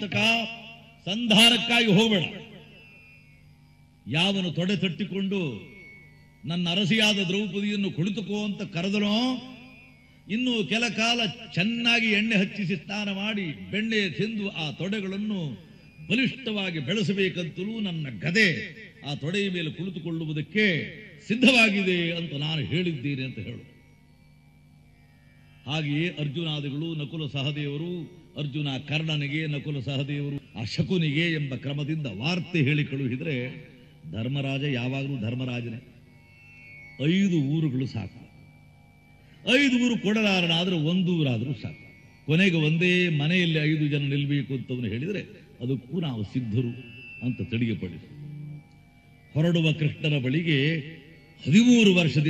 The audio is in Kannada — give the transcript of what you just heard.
ನಪುಂಸಕ ಸಂಧಾನಕ್ಕಾಗಿ ಹೋಗಬೇಡ ಯಾವನು ತೊಡೆ ತಟ್ಟಿಕೊಂಡು ನನ್ನ ಅರಸಿಯಾದ ದ್ರೌಪದಿಯನ್ನು ಕುಳಿತುಕೋ ಅಂತ ಕರೆದನೋ ಇನ್ನು ಕೆಲ ಕಾಲ ಚೆನ್ನಾಗಿ ಎಣ್ಣೆ ಹಚ್ಚಿಸಿ ಸ್ನಾನ ಮಾಡಿ ಬೆಣ್ಣೆ ತಿಂದು ಆ ತೊಡೆಗಳನ್ನು ಬಲಿಷ್ಠವಾಗಿ ಬೆಳೆಸಬೇಕಂತಲೂ ನನ್ನ ಗದೆ ಆ ತೊಡೆಯ ಮೇಲೆ ಕುಳಿತುಕೊಳ್ಳುವುದಕ್ಕೆ ಸಿದ್ಧವಾಗಿದೆ ಅಂತ ನಾನು ಹೇಳಿದ್ದೇನೆ ಅಂತ ಹೇಳು ಹಾಗೆಯೇ ಅರ್ಜುನಾದಿಗಳು ನಕುಲ ಸಹದೇವರು ಅರ್ಜುನ ಕರ್ಣನಿಗೆ ನಕುಲ ಸಹದೇವರು ಆ ಶಕುನಿಗೆ ಎಂಬ ಕ್ರಮದಿಂದ ವಾರ್ತೆ ಹೇಳಿ ಕಳುಹಿದ್ರೆ ಧರ್ಮರಾಜ ಯಾವಾಗಲೂ ಧರ್ಮರಾಜನೇ ಐದು ಊರುಗಳು ಸಾಕು ಐದು ಊರು ಕೊಡಲಾರನಾದ್ರೆ ಒಂದು ಊರಾದರೂ ಸಾಕು ಕೊನೆಗೆ ಒಂದೇ ಮನೆಯಲ್ಲಿ ಐದು ಜನ ನಿಲ್ಬೇಕು ಅಂತವನು ಹೇಳಿದರೆ ಅದಕ್ಕೂ ನಾವು ಸಿದ್ಧರು ಅಂತ ತಿಳಿಯಪಡಿಸಿ ಹೊರಡುವ ಕೃಷ್ಣನ ಬಳಿಗೆ ಹದಿಮೂರು ವರ್ಷದಿಂದ